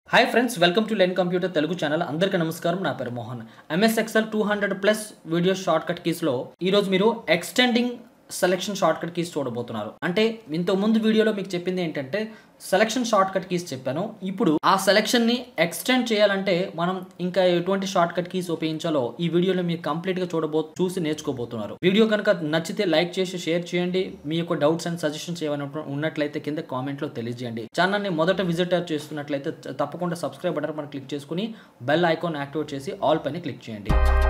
hi friends welcome to learn computer Telugu channel అందరికీ నమస్కారం నా పేరు Mohan MS Excel two hundred plus video shortcut కీస్లో ఈరోజు మీరు extending selection shortcut keys చూడబోతున్నారు అంటే ఇంతకు ముందు వీడియోలో మీకు చెప్పింది ఏంటంటే సెలెక్షన్ షార్ట్ కట్ కీస్ చెప్పాను ఇప్పుడు ఆ సెలెక్షన్ ని ఎక్స్టెండ్ చేయాలంటే మనం ఇంకా ఎటువంటి షార్ట్ కట్ కీస్ ఉపయోగించాలో ఈ వీడియోలో మీరు కంప్లీట్ గా చూడబో చూసి నేర్చుకోబోతున్నారు వీడియో కనుక నచ్చితే లైక్ చేసి షేర్ చేయండి మీ యొక్క డౌట్స్ అండ్ సజెషన్స్ ఏమైనా ఉన్నట్లయితే కింద కామెంట్ లో తెలియజేయండి ఛానల్ ని మొదట విజిటర్ చేస్తున్నట్లయితే తప్పకుండా సబ్స్క్రైబ్ బటన్ పైన క్లిక్ చేసుకుని బెల్ ఐకాన్ యాక్టివేట్ చేసి ఆల్ పైన క్లిక్ చేయండి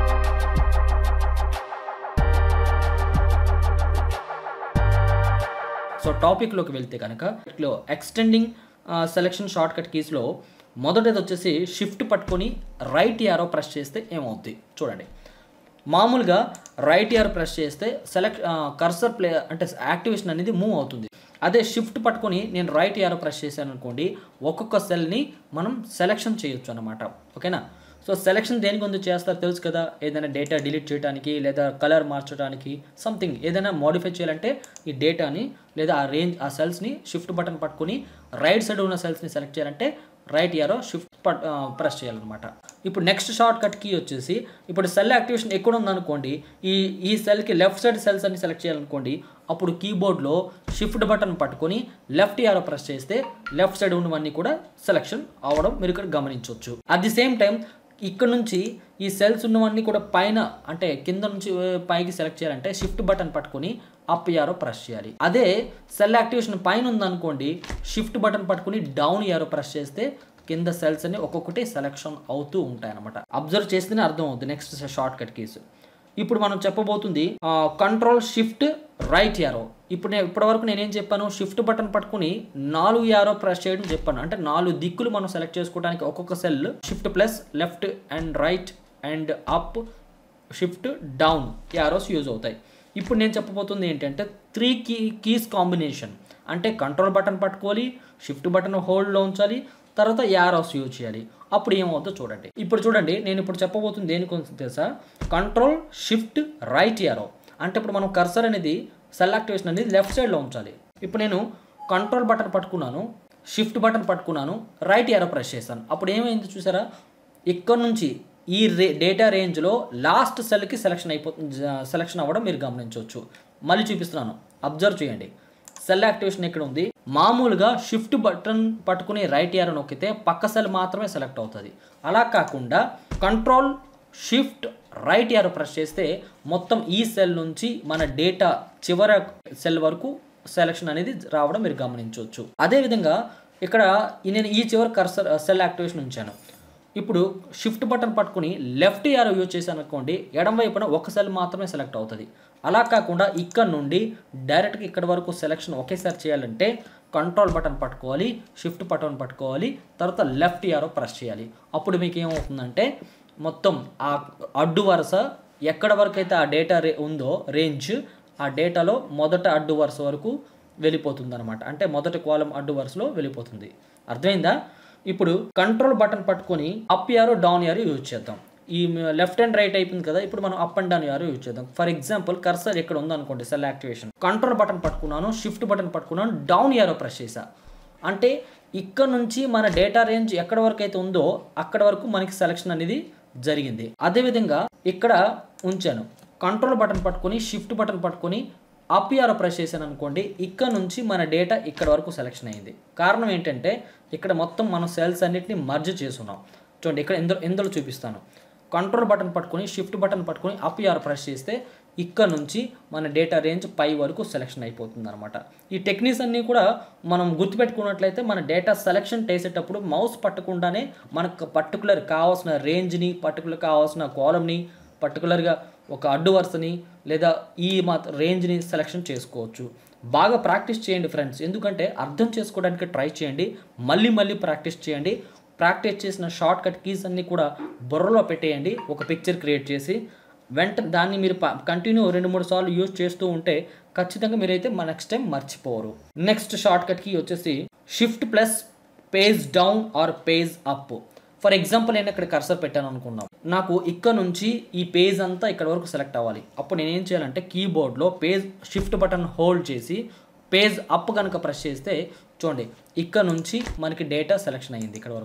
సో టాపిక్లోకి వెళ్తే కనుక ఇట్లో ఎక్స్టెండింగ్ సెలెక్షన్ షార్ట్ కట్ కీస్లో మొదటిది వచ్చేసి షిఫ్ట్ పట్టుకొని రైట్ యారో ప్రెస్ చేస్తే ఏమవుద్ది చూడండి మామూలుగా రైట్ యారో ప్రెస్ చేస్తే సెలెక్ట్ కర్సర్ ప్లే అంటే యాక్టివేషన్ అనేది మూవ్ అవుతుంది అదే షిఫ్ట్ పట్టుకొని నేను రైట్ యారో ప్రెస్ చేశాను అనుకోండి ఒక్కొక్క సెల్ని మనం సెలెక్షన్ చేయొచ్చు అనమాట ఓకేనా సో సెలెక్షన్ దేనికి ముందు చేస్తారో తెలుసు కదా ఏదైనా డేటా డిలీట్ చేయడానికి లేదా కలర్ మార్చడానికి సంథింగ్ ఏదైనా మోడిఫై చేయాలంటే ఈ డేటాని లేదా ఆ రేంజ్ ఆ సెల్స్ని షిఫ్ట్ బటన్ పట్టుకొని రైట్ సైడ్ ఉన్న సెల్స్ని సెలెక్ట్ చేయాలంటే right arrow shift put press చేయాలన్నమాట ఇప్పుడు నెక్స్ట్ షార్ట్ కట్ కీ వచ్చేసి ఇప్పుడు సెల్ యాక్టివేషన్ ఎక్కడ ఉందనుకోండి ఈ ఈ సెల్కి లెఫ్ట్ సైడ్ సెల్స్ అన్ని సెలెక్ట్ చేయాలనుకోండి అప్పుడు కీబోర్డ్లో షిఫ్ట్ బటన్ పట్టుకొని లెఫ్ట్ యారో ప్రెస్ చేస్తే లెఫ్ట్ సైడ్ ఉన్నవన్నీ కూడా సెలెక్షన్ అవడం మీరు ఇక్కడ గమనించవచ్చు అట్ ది సేమ్ టైం ఇక్కడ నుంచి ఈ సెల్స్ ఉన్నవన్నీ కూడా పైన అంటే కింద నుంచి పైకి సెలెక్ట్ చేయాలంటే షిఫ్ట్ బటన్ పట్టుకొని అప్ యారో ప్రెస్ చేయాలి అదే సెల్ యాక్టివేషన్ పైన ఉందనుకోండి షిఫ్ట్ బటన్ పట్టుకొని డౌన్ యారో ప్రెస్ చేస్తే కింద సెల్స్ అన్ని ఒక్కొక్కటి సెలెక్షన్ అవుతూ ఉంటాయి అనమాట అబ్జర్వ్ చేస్తేనే అర్థం అవుతుంది నెక్స్ట్ షార్ట్ కట్ కేసు ఇప్పుడు మనం చెప్పబోతుంది కంట్రోల్ షిఫ్ట్ రైట్ యారో ఇప్పుడు నేను ఇప్పటివరకు నేనేం చెప్పాను షిఫ్ట్ బటన్ పట్టుకుని నాలుగు యారో ప్రెస్ చేయడం చెప్పాను అంటే నాలుగు దిక్కులు మనం సెలెక్ట్ చేసుకోవడానికి ఒక్కొక్క cell shift plus left and right and up shift down arrows use అవుతాయి ఇప్పుడు నేను చెప్పబోతుంది ఏంటంటే త్రీ కీ కీస్ కాంబినేషన్ అంటే కంట్రోల్ బటన్ పట్టుకోవాలి షిఫ్ట్ బటన్ హోల్డ్లో ఉంచాలి తర్వాత యారోస్ యూజ్ చేయాలి అప్పుడు ఏమవుతుందో చూడండి ఇప్పుడు చూడండి నేను ఇప్పుడు చెప్పబోతుంది దేనికి తెలుసా కంట్రోల్ షిఫ్ట్ రైట్ యారో అంటే ఇప్పుడు మనం కర్సర్ అనేది సెల్ యాక్టివేషన్ అనేది లెఫ్ట్ సైడ్లో ఉంచాలి ఇప్పుడు నేను కంట్రోల్ బటన్ పట్టుకున్నాను షిఫ్ట్ బటన్ పట్టుకున్నాను రైట్ యారో ప్రెస్ చేశాను అప్పుడు ఏమైంది చూసారా ఇక్కడ నుంచి ఈ రే డేటా రేంజ్లో లాస్ట్ సెల్కి సెలెక్షన్ అయిపోతుంది సెలెక్షన్ అవ్వడం మీరు గమనించవచ్చు మళ్ళీ చూపిస్తున్నాను అబ్జర్వ్ చేయండి సెల్ యాక్టివేషన్ ఇక్కడ ఉంది మామూలుగా షిఫ్ట్ బటన్ పట్టుకుని రైట్ యారో నొక్కితే పక్క సెల్ మాత్రమే సెలెక్ట్ అవుతుంది అలా కాకుండా control shift right arrow press చేస్తే మొత్తం ఈ సెల్ నుంచి మన డేటా చివరి సెల్ వరకు సెలెక్షన్ అనేది రావడం మీరు గమనించవచ్చు అదేవిధంగా ఇక్కడ నేను ఈ చివరి కర్సర్ సెల్ యాక్టివేషన్ ఉంచాను ఇప్పుడు షిఫ్ట్ బటన్ పట్టుకుని లెఫ్ట్ యారో యూజ్ చేశాను అనుకోండి ఎడం వైపున ఒక సెల్ మాత్రమే సెలెక్ట్ అవుతుంది అలా కాకుండా ఇక్కడ నుండి డైరెక్ట్గా ఇక్కడ వరకు సెలెక్షన్ ఒకేసారి చేయాలంటే కంట్రోల్ బటన్ పట్టుకోవాలి షిఫ్ట్ బటన్ పట్టుకోవాలి తర్వాత లెఫ్ట్ యారో ప్రెస్ చేయాలి అప్పుడు మీకు ఏమవుతుందంటే మొత్తం ఆ అడ్డు వరుస ఎక్కడ వరకు అయితే ఆ డేటా రే ఉందో రేంజ్ ఆ డేటాలో మొదట అడ్డు వరుస వరకు వెళ్ళిపోతుంది అనమాట అంటే మొదటి కాలం అడ్డు వరుసలో వెళ్ళిపోతుంది అర్థమైందా ఇప్పుడు కంట్రోల్ బటన్ పట్టుకొని up arrow down arrow use చేద్దాం ఈ లెఫ్ట్ అండ్ రైట్ అయిపోయింది కదా ఇప్పుడు మనం up and down arrow use చేద్దాం ఫర్ ఎగ్జాంపుల్ కర్సర్ ఎక్కడ ఉందనుకోండి సెల్ యాక్టివేషన్ కంట్రోల్ బటన్ పట్టుకున్నాను షిఫ్ట్ బటన్ పట్టుకున్నాను డౌన్ యారో ప్రెస్ చేసా అంటే ఇక్కడ నుంచి మన డేటా రేంజ్ ఎక్కడ వరకు అయితే ఉందో అక్కడ వరకు మనకి సెలెక్షన్ అనేది జరిగింది అదేవిధంగా ఇక్కడ ఉంచాను కంట్రోల్ బటన్ పట్టుకొని షిఫ్ట్ బటన్ పట్టుకొని అప్ యారో ప్రెస్ చేశాను అనుకోండి ఇక్కడ నుంచి మన డేటా ఇక్కడ వరకు సెలెక్షన్ అయింది కారణం ఏంటంటే ఇక్కడ మొత్తం మనం సెల్స్ అన్నిటిని మర్జ్ చేసుకున్నాం చూడండి ఇక్కడ ఎందులో ఎందులో చూపిస్తాను కంట్రోల్ బటన్ పట్టుకొని షిఫ్ట్ బటన్ పట్టుకొని అప్ యారో ప్రెస్ చేస్తే ఇక్కడ నుంచి మన డేటా రేంజ్ పై వరకు సెలెక్షన్ అయిపోతుంది అనమాట ఈ టెక్నిక్స్ అన్నీ కూడా మనం గుర్తుపెట్టుకున్నట్లయితే మన డేటా సెలెక్షన్ చేసేటప్పుడు మౌస్ పట్టకుండానే మనకు పర్టికులర్ కావాల్సిన రేంజ్ని పర్టికులర్ కావాల్సిన కాలంని పర్టికులర్గా ఒక అడ్డు వరుసని లేదా ఈ మా రేంజ్ని సెలెక్షన్ చేసుకోవచ్చు బాగా ప్రాక్టీస్ చేయండి ఫ్రెండ్స్ ఎందుకంటే అర్థం చేసుకోవడానికి ట్రై చేయండి మళ్ళీ మళ్ళీ ప్రాక్టీస్ చేయండి ప్రాక్టీస్ చేసిన షార్ట్ కట్ కీస్ అన్నీ కూడా బుర్రలో పెట్టేయండి ఒక పిక్చర్ క్రియేట్ చేసి వెంట దాన్ని మీరు కంటిన్యూ రెండు మూడు సార్లు యూజ్ చేస్తూ ఉంటే ఖచ్చితంగా మీరైతే మా నెక్స్ట్ టైం మర్చిపోరు నెక్స్ట్ షార్ట్ కట్ కీ వచ్చేసి shift plus page down or page up for example నేను ఇక్కడ కర్సర్ పెట్టాను అనుకున్నాం నాకు ఇక్కడ నుంచి ఈ పేజ్ అంతా ఇక్కడ వరకు సెలెక్ట్ అవ్వాలి అప్పుడు నేను ఏం చేయాలంటే కీబోర్డ్లో పేజ్ షిఫ్ట్ బటన్ హోల్డ్ చేసి పేజ్ అప్ కనుక ప్రెస్ చేస్తే చూడండి ఇక్కడ నుంచి మనకి డేటా సెలెక్షన్ అయ్యింది ఇక్కడ వరకు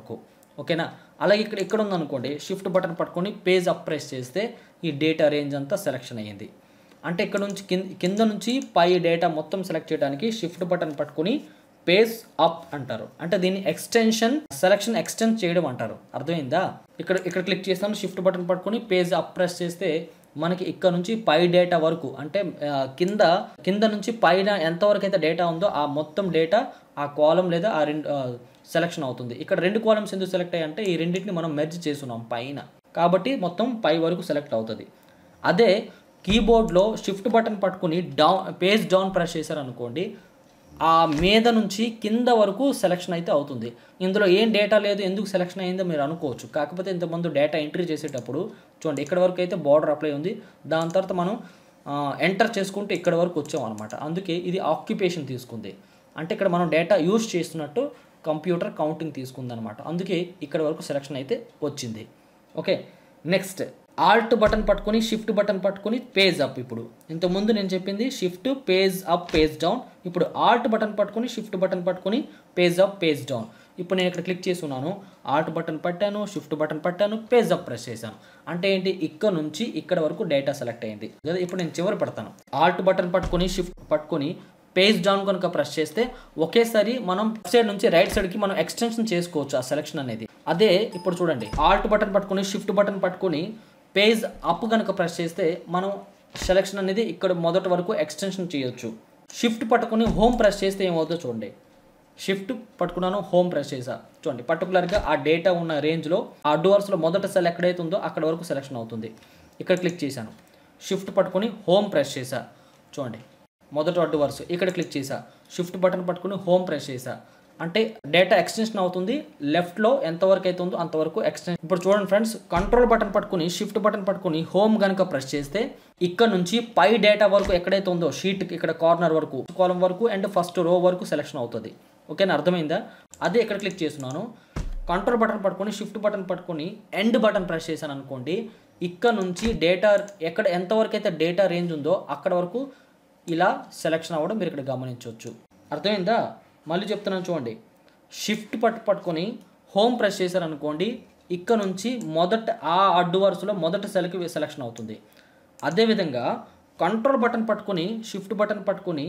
ఓకేనా అలాగే ఇక్కడ ఇక్కడ ఉందనుకోండి షిఫ్ట్ బటన్ పట్టుకొని పేజ్ అప్ ప్రెస్ చేస్తే ఈ డేటా రేంజ్ అంతా సెలెక్షన్ అయ్యింది అంటే ఇక్కడ నుంచి కింద కింద నుంచి పై డేటా మొత్తం సెలెక్ట్ చేయడానికి షిఫ్ట్ బటన్ పట్టుకొని పేజ్ అప్ అంటారు అంటే దీన్ని ఎక్స్టెన్షన్ సెలక్షన్ ఎక్స్టెండ్ చేయడం అంటారు అర్థమైందా ఇక్కడ ఇక్కడ క్లిక్ చేస్తాను షిఫ్ట్ బటన్ పట్టుకొని పేజ్ అప్ ప్రెస్ చేస్తే మనకి ఇక్కడ నుంచి పై డేటా వరకు అంటే ఆ, కింద కింద నుంచి పైన ఎంతవరకు అయితే డేటా ఉందో ఆ మొత్తం డేటా ఆ కాలం లేదా ఆ రెండు సెలక్షన్ అవుతుంది ఇక్కడ రెండు కాలమ్స్ ఎందుకు సెలెక్ట్ అయ్యాయి అంటే ఈ రెండింటిని మనం మెర్జ్ చేస్తున్నాం పైన కాబట్టి మొత్తం పై వరకు సెలెక్ట్ అవుతుంది అదే కీబోర్డ్లో షిఫ్ట్ బటన్ పట్టుకుని డౌన్ పేజ్ డౌన్ ప్రెస్ చేశారనుకోండి ఆ మీద నుంచి కింద వరకు సెలక్షన్ అయితే అవుతుంది ఇందులో ఏం డేటా లేదు ఎందుకు సెలక్షన్ అయిందో మీరు అనుకోవచ్చు కాకపోతే ఇంతకుముందు డేటా ఎంట్రీ చేసేటప్పుడు చూడండి ఇక్కడ వరకు అయితే బార్డర్ అప్లై ఉంది దాని తర్వాత మనం ఎంటర్ చేసుకుంటే ఇక్కడ వరకు వచ్చాం అనమాట అందుకే ఇది ఆక్యుపేషన్ తీసుకుంది అంటే ఇక్కడ మనం డేటా యూజ్ చేస్తున్నట్టు కంప్యూటర్ కౌంటింగ్ తీసుకుంది అనమాట అందుకే ఇక్కడ వరకు సెలక్షన్ అయితే వచ్చింది ఓకే నెక్స్ట్ ఆల్ట్ బటన్ పట్టుకొని షిఫ్ట్ బటన్ పట్టుకొని పేజ్ అప్ ఇప్పుడు ఇంతకుముందు నేను చెప్పింది shift page up page down ఇప్పుడు ఆల్ట్ బటన్ పట్టుకొని షిఫ్ట్ బటన్ పట్టుకొని పేజ్ అప్ పేజ్ డౌన్ ఇప్పుడు నేను ఇక్కడ క్లిక్ చేసి ఉన్నాను ఆల్ట్ బటన్ పట్టాను షిఫ్ట్ బటన్ పట్టాను పేజ్ అప్ ప్రెస్ చేశాను అంటే ఏంటి ఇక్కడ నుంచి ఇక్కడ వరకు డేటా సెలెక్ట్ అయింది లేదా ఇప్పుడు నేను చివరి పడతాను ఆల్ట్ బటన్ పట్టుకొని షిఫ్ట్ పట్టుకొని పేజ్ డౌన్ కనుక ప్రెస్ చేస్తే ఒకేసారి మనం సైడ్ నుంచి రైట్ సైడ్కి మనం ఎక్స్టెన్షన్ చేసుకోవచ్చు ఆ సెలక్షన్ అనేది అదే ఇప్పుడు చూడండి ఆల్ట్ బటన్ పట్టుకొని షిఫ్ట్ బటన్ పట్టుకొని పేజ్ అప్ కనుక ప్రెస్ చేస్తే మనం సెలక్షన్ అనేది ఇక్కడ మొదటి వరకు ఎక్స్టెన్షన్ చేయొచ్చు షిఫ్ట్ పట్టుకొని హోమ్ ప్రెస్ చేస్తే ఏమవుతుందో చూడండి షిఫ్ట్ పట్టుకున్నాను హోమ్ ప్రెస్ చేసా చూడండి పర్టికులర్గా ఆ డేటా ఉన్న రేంజ్లో ఆ అడ్డు వరుసలో మొదట సెల్ ఎక్కడైతే ఉందో అక్కడ వరకు సెలక్షన్ అవుతుంది ఇక్కడ క్లిక్ చేశాను షిఫ్ట్ పట్టుకొని హోమ్ ప్రెస్ చేసా చూడండి మొదట అడ్డు వరుస ఇక్కడ క్లిక్ చేసా షిఫ్ట్ బటన్ పట్టుకుని హోమ్ ప్రెస్ చేసా అంటే డేటా ఎక్స్టెన్షన్ అవుతుంది లెఫ్ట్లో ఎంతవరకు అయితే ఉందో అంతవరకు ఎక్స్టెన్షన్ ఇప్పుడు చూడండి ఫ్రెండ్స్ కంట్రోల్ బటన్ పట్టుకుని షిఫ్ట్ బటన్ పట్టుకుని హోమ్ కనుక ప్రెస్ చేస్తే ఇక్కడ నుంచి పై డేటా వరకు ఎక్కడైతే ఉందో షీట్ ఇక్కడ కార్నర్ వరకు కాలం వరకు అండ్ ఫస్ట్ రో వరకు సెలెక్షన్ అవుతుంది ఓకేనా అర్థమైందా అదే ఇక్కడ క్లిక్ చేస్తున్నాను కంట్రోల్ బటన్ పట్టుకొని షిఫ్ట్ బటన్ పట్టుకొని ఎండ్ బటన్ ప్రెస్ చేశాను అనుకోండి ఇక్కడ నుంచి డేటా ఎక్కడ ఎంతవరకు అయితే డేటా రేంజ్ ఉందో అక్కడ వరకు ఇలా సెలెక్షన్ అవ్వడం మీరు ఇక్కడ గమనించవచ్చు అర్థమైందా మళ్ళీ చెప్తున్నాను చూడండి షిఫ్ట్ పట్టు పట్టుకొని హోమ్ ప్రెస్ చేశారనుకోండి ఇక్కడ నుంచి మొదట ఆ అడ్డు వరుసలో మొదటి సెల్కి సెలెక్షన్ అవుతుంది అదేవిధంగా కంట్రోల్ బటన్ పట్టుకొని షిఫ్ట్ బటన్ పట్టుకొని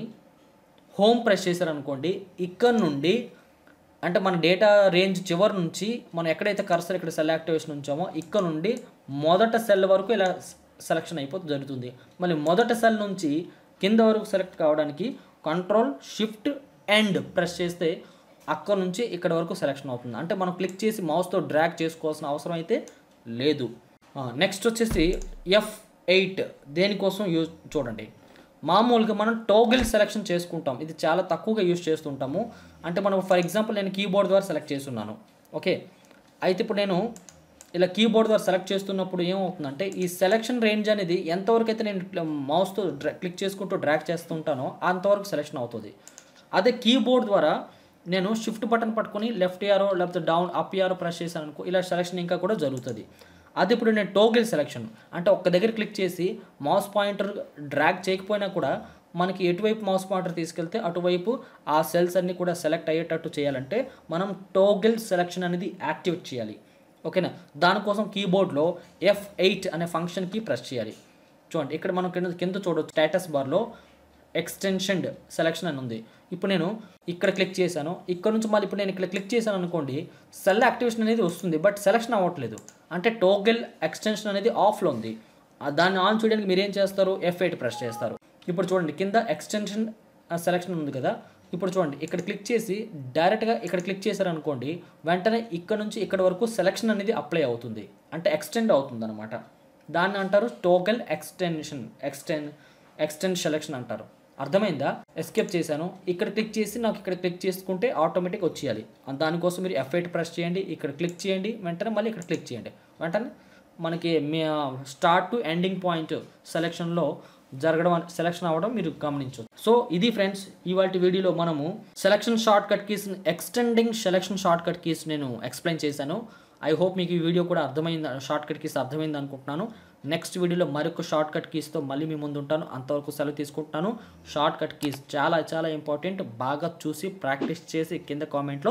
హోమ్ ప్రెస్ చేశారనుకోండి ఇక్కడ నుండి అంటే మన డేటా రేంజ్ చివరి నుంచి మనం ఎక్కడైతే కర్సర్ ఇక్కడ సెల్ యాక్టివేషన్ ఉంచామో ఇక్కడ నుండి మొదట సెల్ వరకు ఇలా సెలెక్షన్ అయిపోతే జరుగుతుంది మళ్ళీ మొదట సెల్ నుంచి కింద వరకు సెలెక్ట్ కావడానికి కంట్రోల్ షిఫ్ట్ ఎండ్ ప్రెస్ చేస్తే అక్కడ నుంచి ఇక్కడ వరకు సెలెక్షన్ అవుతుంది అంటే మనం క్లిక్ చేసి మౌస్తో డ్రాగ్ చేసుకోవాల్సిన అవసరం అయితే లేదు నెక్స్ట్ వచ్చేసి ఎఫ్ ఎయిట్ దేనికోసం యూజ్ చూడండి మామూలుగా మనం టోగిల్ సెలెక్షన్ చేసుకుంటాం ఇది చాలా తక్కువగా యూజ్ చేస్తుంటాము అంటే మనం ఫర్ ఎగ్జాంపుల్ నేను కీబోర్డ్ ద్వారా సెలెక్ట్ చేస్తున్నాను ఓకే అయితే ఇప్పుడు నేను ఇలా కీబోర్డ్ ద్వారా సెలెక్ట్ చేస్తున్నప్పుడు ఏమవుతుందంటే ఈ సెలెక్షన్ రేంజ్ అనేది ఎంతవరకు అయితే నేను మౌస్తో డ్రా క్లిక్ చేసుకుంటూ డ్రాగ్ చేస్తుంటానో అంతవరకు సెలెక్షన్ అవుతుంది అదే కీబోర్డ్ ద్వారా నేను షిఫ్ట్ బటన్ పట్టుకొని లెఫ్ట్ యారో లేకపోతే డౌన్ అప్ యారో ప్రెస్ చేశాను అనుకో ఇలా సెలెక్షన్ ఇంకా కూడా జరుగుతుంది అది ఇప్పుడు నేను టోగిల్ సెలెక్షన్ అంటే ఒక్క దగ్గర క్లిక్ చేసి మౌస్ పాయింటర్ డ్రాగ్ చేయకపోయినా కూడా మనకి ఎటువైపు మౌస్ పాయింటర్ తీసుకెళ్తే అటువైపు ఆ సెల్స్ అన్నీ కూడా సెలెక్ట్ అయ్యేటట్టు చేయాలంటే మనం టోగిల్ సెలెక్షన్ అనేది యాక్టివేట్ చేయాలి ఓకేనా దానికోసం కీబోర్డ్లో ఎఫ్ ఎయిట్ అనే ఫంక్షన్కి ప్రెస్ చేయాలి చూడండి ఇక్కడ మనం కింద కింద చూడవచ్చు స్టేటస్ బార్లో ఎక్స్టెన్షన్ సెలెక్షన్ అని ఉంది ఇప్పుడు నేను ఇక్కడ క్లిక్ చేశాను ఇక్కడ నుంచి మళ్ళీ ఇప్పుడు నేను ఇక్కడ క్లిక్ చేశాను అనుకోండి సెల్ యాక్టివేషన్ అనేది వస్తుంది బట్ సెలెక్షన్ అవ్వట్లేదు అంటే టోగెల్ ఎక్స్టెన్షన్ అనేది ఆఫ్లో ఉంది ఆ దాన్ని ఆన్ చేయడానికి మీరు ఏం చేస్తారు ఎఫ్ ఎయిట్ ప్రెస్ చేస్తారు ఇప్పుడు చూడండి కింద ఎక్స్టెన్షన్ సెలెక్షన్ ఉంది కదా ఇప్పుడు చూడండి ఇక్కడ క్లిక్ చేసి డైరెక్ట్గా ఇక్కడ క్లిక్ చేశారనుకోండి వెంటనే ఇక్కడ నుంచి ఇక్కడ వరకు సెలెక్షన్ అనేది అప్లై అవుతుంది అంటే ఎక్స్టెండ్ అవుతుంది అనమాట దాన్ని అంటారు టోగల్ ఎక్స్టెన్షన్ ఎక్స్టెన్ ఎక్స్టెండ్ సెలెక్షన్ అంటారు అర్థమైందా ఎస్కేప్ చేశాను ఇక్కడ క్లిక్ చేసి నాకు ఇక్కడ క్లిక్ చేసుకుంటే ఆటోమేటిక్ వచ్చేయాలి దానికోసం మీరు ఎఫ్ ఎయిట్ ప్రెస్ చేయండి ఇక్కడ క్లిక్ చేయండి వెంటనే మళ్ళీ ఇక్కడ క్లిక్ చేయండి వెంటనే మనకి మీ స్టార్ట్ టు ఎండింగ్ పాయింట్ సెలెక్షన్లో జరగడం సెలెక్షన్ అవ్వడం మీరు గమనించవచ్చు సో ఇది ఫ్రెండ్స్ ఇవాళ వీడియోలో మనము selection shortcut keys extending selection shortcut keys నేను ఎక్స్ప్లెయిన్ చేశాను ఐ హోప్ మీకు ఈ వీడియో కూడా అర్థమైంది షార్ట్ కట్ కీస్ అర్థమైంది అనుకుంటున్నాను నెక్స్ట్ వీడియోలో మరొక షార్ట్ కట్ కీస్తో మళ్ళీ మీ ముందు ఉంటాను అంతవరకు సెలవు తీసుకుంటున్నాను షార్ట్ కట్ కీస్ చాలా చాలా ఇంపార్టెంట్ బాగా చూసి ప్రాక్టీస్ చేసి కింద కామెంట్లో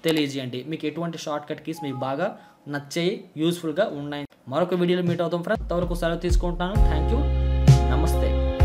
తెలియజేయండి మీకు ఎటువంటి షార్ట్ కట్ కీస్ మీకు బాగా నచ్చాయి యూస్ఫుల్గా ఉన్నాయి మరొక వీడియోలో మీట్ అవుతాం ఫ్రెండ్స్ అంతవరకు సెలవు తీసుకుంటాను థ్యాంక్ యూ నమస్తే